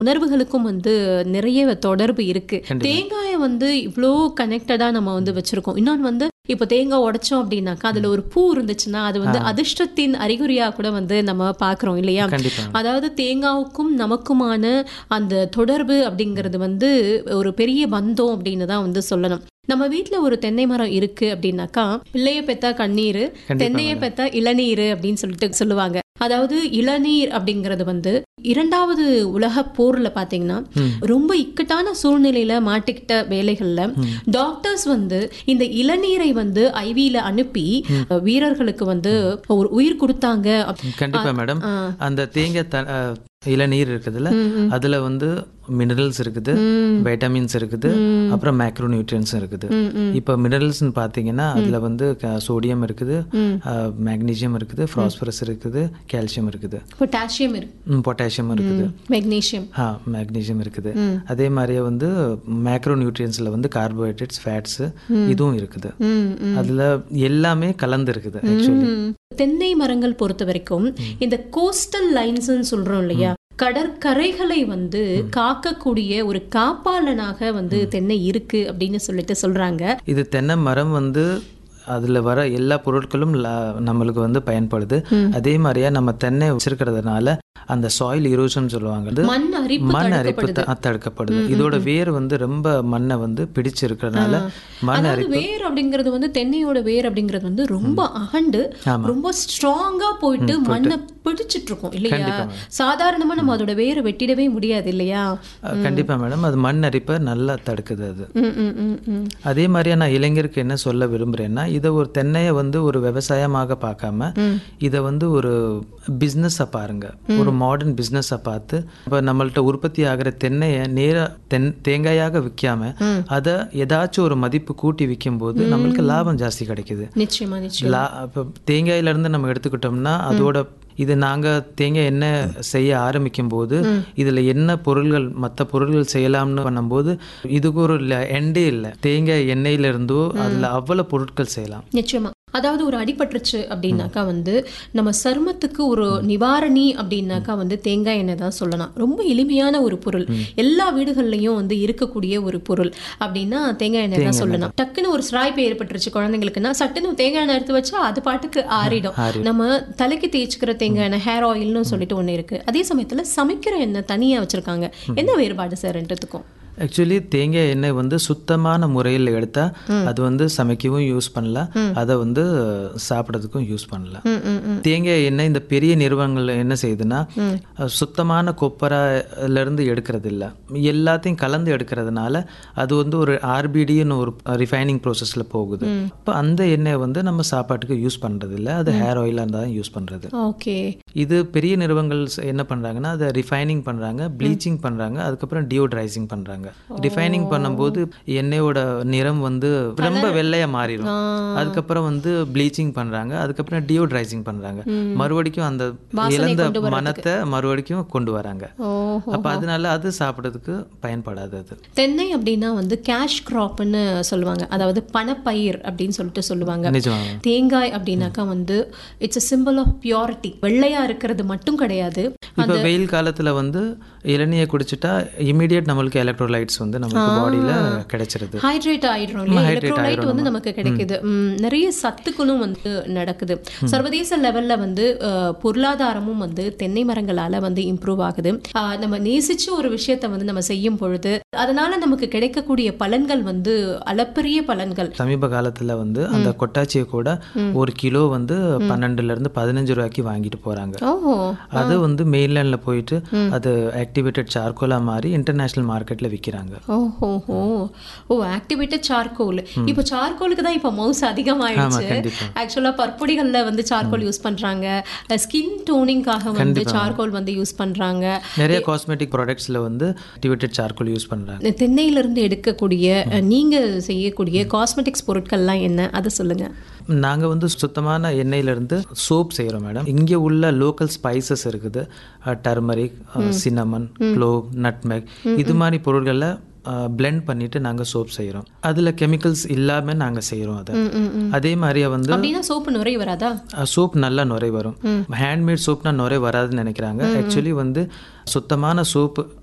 உணர்வுகளுக்கும் வந்து நிறைய தொடர்பு இருக்கு தேங்காயை வந்து இவ்வளோ கனெக்டடா நம்ம வந்து வச்சிருக்கோம் இன்னொன்று வந்து இப்போ தேங்காய் உடைச்சோம் அப்படின்னாக்கா அதுல ஒரு பூ இருந்துச்சுன்னா அது வந்து அதிர்ஷ்டத்தின் அறிகுறியா கூட வந்து நம்ம பாக்குறோம் இல்லையா கண்டிப்பா அதாவது தேங்காவுக்கும் நமக்குமான அந்த தொடர்பு அப்படிங்கிறது வந்து ஒரு பெரிய பந்தம் அப்படின்னு தான் வந்து சொல்லணும் நம்ம வீட்ல ஒரு தென்னை மரம் இருக்கு அப்படின்னாக்கா பிள்ளைய பெத்தா கண்ணீர் தென்னைய பெத்தா இளநீர் அப்படின்னு சொல்லிட்டு சொல்லுவாங்க அதாவது இளநீர் அப்படிங்கிறது வந்து இரண்டாவது உலக போர்ல பாத்தீங்கன்னா ரொம்ப இக்கட்டான சூழ்நிலையில மாட்டிக்கிட்ட வேலைகள்ல டாக்டர்ஸ் வந்து இந்த இளநீரை வந்து ஐவியில அனுப்பி வீரர்களுக்கு வந்து ஒரு உயிர் கொடுத்தாங்க அப்- கண்டிப்பா மேடம் அந்த தேங்காய் த அஹ், இளநீர் இருக்குதுல்ல அதுல வந்து மினரல்ஸ் இருக்குது வைட்டமின்ஸ் இருக்குது அப்புறம் மேக்ரோ நியூட்ரியன்ஸ் இருக்குது இப்போ மினரல்ஸ்னு பார்த்தீங்கன்னா அதுல வந்து சோடியம் இருக்குது மேக்னீசியம் இருக்குது ஃபாஸ்பரஸ் இருக்குது கால்சியம் இருக்குது பொட்டாசியம் இருக்கு பொட்டாசியம் இருக்குது மெக்னீசியம் ஆ மேக்னீசியம் இருக்குது அதே மாதிரியே வந்து மேக்ரோ நியூட்ரியன்ஸில் வந்து கார்போஹைட்ரேட்ஸ் ஃபேட்ஸு இதுவும் இருக்குது அதில் எல்லாமே கலந்து இருக்குது ஆக்சுவலி தென்னை மரங்கள் பொறுத்த வரைக்கும் இந்த கோஸ்டல் லைன்ஸ்னு சொல்றோம் இல்லையா கடற்கரைகளை வந்து காக்கக்கூடிய ஒரு காப்பாளனாக வந்து தென்னை இருக்கு அப்படின்னு சொல்லிட்டு சொல்றாங்க இது தென்னை மரம் வந்து அதில் வர எல்லா பொருட்களும் ல- நம்மளுக்கு வந்து பயன்படுது அதே மாதிரியா நம்ம தென்னை வச்சிருக்கிறதுனால அந்த சாயில் இரோஷன் சொல்லுவாங்க அது மண் அரிப்பு மண் அரிப்பு தடுக்கப்படுது த- தடுக்கப்படுது இதோட வேர் வந்து ரொம்ப மண்ணை வந்து பிடிச்சிருக்கிறதுனால மண் அதாவது அரிப்பு வேர் அப்படிங்கிறது வந்து தென்னையோட வேர் அப்படிங்கிறது வந்து ரொம்ப அகண்டு ரொம்ப ஸ்ட்ராங்கா போயிட்டு மண்ணை பிடிச்சிட்டு இருக்கும் இல்லையா சாதாரணமா நம்ம அதோட வேரை வெட்டிடவே முடியாது இல்லையா அஹ், கண்டிப்பா மேடம் அது மண் அரிப்பை நல்லா தடுக்குது அது ம், ம், ம், ம். அதே மாதிரியா நான் இளைஞருக்கு என்ன சொல்ல விரும்புகிறேன்னா இதை ஒரு தென்னையை வந்து ஒரு விவசாயமாக பார்க்காம இதை வந்து ஒரு பிஸ்னஸாக பாருங்க ஒரு மாடர்ன் பிஸ்னஸாக பார்த்து இப்போ நம்மள்ட்ட உற்பத்தி ஆகிற தென்னையை நேராக தென் தேங்காயாக விற்காம அதை ஏதாச்சும் ஒரு மதிப்பு கூட்டி விற்கும்போது நம்மளுக்கு லாபம் ஜாஸ்தி கிடைக்குது நிச்சயமா நிச்சயம் லா இப்போ தேங்காயிலேருந்து நம்ம எடுத்துக்கிட்டோம்னா அதோட இது நாங்கள் தேங்காய் எண்ணெய் செய்ய ஆரம்பிக்கும் போது இதில் என்ன பொருள்கள் மற்ற பொருள்கள் செய்யலாம்னு பண்ணும்போது இதுக்கு ஒரு எண்டே இல்லை தேங்காய் எண்ணெயிலிருந்தோ அதில் அவ்வளோ பொருட்கள் செய்யலாம் நிச்சயமா அதாவது ஒரு அடிபட்டுருச்சு அப்படின்னாக்கா வந்து நம்ம சருமத்துக்கு ஒரு நிவாரணி அப்படின்னாக்கா வந்து தேங்காய் எண்ணெய் தான் சொல்லலாம் ரொம்ப எளிமையான ஒரு பொருள் எல்லா வீடுகள்லயும் வந்து இருக்கக்கூடிய ஒரு பொருள் அப்படின்னா தேங்காய் எண்ணெய் தான் சொல்லலாம் டக்குன்னு ஒரு சிராய்ப்பு ஏற்பட்டுருச்சு குழந்தைங்களுக்குன்னா சட்டுன்னு தேங்காய் எண்ணெய் எடுத்து வச்சா அது பாட்டுக்கு ஆறிடும் நம்ம தலைக்கு தேய்ச்சிக்கிற தேங்காய் எண்ணெய் ஹேர் ஆயில்னு சொல்லிட்டு ஒண்ணு இருக்கு அதே சமயத்துல சமைக்கிற எண்ணெய் தனியா வச்சிருக்காங்க என்ன வேறுபாடு சார் ரெண்டுத்துக்கும் ஆக்சுவலி தேங்காய் எண்ணெய் வந்து சுத்தமான முறையில் எடுத்தால் அது வந்து சமைக்கவும் யூஸ் பண்ணலாம் அதை வந்து சாப்பிட்றதுக்கும் யூஸ் பண்ணலாம் ம், ம், ம். தேங்காய் எண்ணெய் இந்த பெரிய நிறுவனங்கள் என்ன செய்யுதுன்னா அஹ், சுத்தமான கொப்பரைல இருந்து எடுக்கிறது இல்ல எல்லாத்தையும் கலந்து எடுக்கிறதுனால அது வந்து ஒரு ஆர்பிடின்னு ஒரு ரிஃபைனிங் ப்ரோசஸ்ல போகுது அப்போ அந்த எண்ணெய் வந்து நம்ம சாப்பாட்டுக்கு யூஸ் பண்றது இல்ல அது ஹேர் ஆயிலாக இருந்தால் தான் யூஸ் பண்றது ஓகே இது பெரிய நிறுவனங்கள் ச- என்ன பண்றாங்கன்னா அதை ரிஃபைனிங் பண்றாங்க ப்ளீச்சிங் பண்றாங்க அதுக்கப்புறம் டியோட்ரைசிங் பண்றாங்க ரிஃபைனிங் பண்ணும்போது எண்ணெயோட நிறம் வந்து ரொம்ப வெள்ளையா மாறிடும் அதுக்கப்புறம் வந்து ப்ளீச்சிங் பண்றாங்க அதுக்கப்புறம் டியோட்ரைசிங் பண்றாங்க மறுபடிக்கும் அந்த இழந்த மனத்தை மறுபடிக்கும் கொண்டு வராங்க ஓஹோ அப்ப அதனால அது சாப்பிட்றதுக்கு பயன்படாது அது தென்னை அப்படின்னா வந்து கேஷ் கிராப்னு சொல்லுவாங்க அதாவது பணப்பயிர் அப்படின்னு சொல்லிட்டு சொல்லுவாங்க நிஜமாக தேங்காய் அப்படின்னாக்கா வந்து it's a simple of purity வெள்ளையா இருக்கிறது மட்டும் கிடையாது இப்போ வெயில் காலத்துல வந்து இளநியை குடிச்சிட்டா இமீடியட் நம்மளுக்கு எலக்ட்ரோலைட்ஸ் வந்து நம்மளுக்கு பாடியில கிடைச்சிருது ஹைட்ரேட் ஆயிடுறோம் இல்லையா எலக்ட்ரோலைட் வந்து நமக்கு கிடைக்குது ம், நிறைய சத்துக்களும் வந்து நடக்குது சர்வதேச லெவல்ல வந்து அஹ், பொருளாதாரமும் வந்து தென்னை மரங்களால வந்து இம்ப்ரூவ் ஆகுது அஹ், நம்ம நேசிச்சு ஒரு விஷயத்தை வந்து நம்ம செய்யும் பொழுது அதனால நமக்கு கிடைக்கக்கூடிய பலன்கள் வந்து அளப்பரிய பலன்கள் சமீப காலத்துல வந்து அந்த கொட்டாச்சியை கூட ஒரு கிலோ வந்து பன்னெண்டுல இருந்து பதினஞ்சு ரூபாய்க்கு வாங்கிட்டு போறாங்க ஓ அது வந்து மெயின்லேண்ட்ல போயிட்டு அது ஆக்டிவேட்டட் சார்கோலா மாதிரி இன்டர்நேஷனல் மார்க்கெட்ல விக்கிறாங்க ஓஹோ ஓ ஓ ஆக்டிவேட்டட் சார்கோல் இப்போ சார்கோலுக்கு தான் இப்போ மவுஸ் அதிகமாயிடுச்சு கண்டிப்பா. ஆக்சுவலா பற்பொடிகள்ல வந்து சார்கோல் யூஸ் பண்றாங்க ஸ்கின் டோனிங்காக வந்து சார்கோல் வந்து யூஸ் பண்றாங்க நிறைய காஸ்மெட்டிக் ப்ராடக்ட்ஸ்ல வந்து ஆக்டிவேட்டட் சார்கோல் யூஸ் பண்றாங்க தென்னையில இருந்து எடுக்கக்கூடிய அஹ், நீங்க செய்யக்கூடிய காஸ்மெட்டிக்ஸ் பொருட்கள்லாம் என்ன அதை சொல்லுங்க நாங்க வந்து சுத்தமான எண்ணெயில இருந்து சோப் செய்யறோம் மேடம் இங்க உள்ள லோக்கல் ஸ்பைசஸ் இருக்குது டர்மரிக் சின்னமன் க்ளோவ் நட்மெக் இது மாதிரி பொருட்களை பிளெண்ட் பண்ணிட்டு நாங்க சோப் செய்யறோம் அதுல கெமிக்கல்ஸ் இல்லாம நாங்க செய்யறோம் அதை அதே மாதிரியே வந்து அப்படின்னா சோப்பு நுரைய வராதா சோப் நல்லா நுரை வரும் ஹேண்ட்மேட் சோப்னா நுரை வராதுன்னு நினைக்கிறாங்க ஆக்சுவலி வந்து சுத்தமான சோப்பு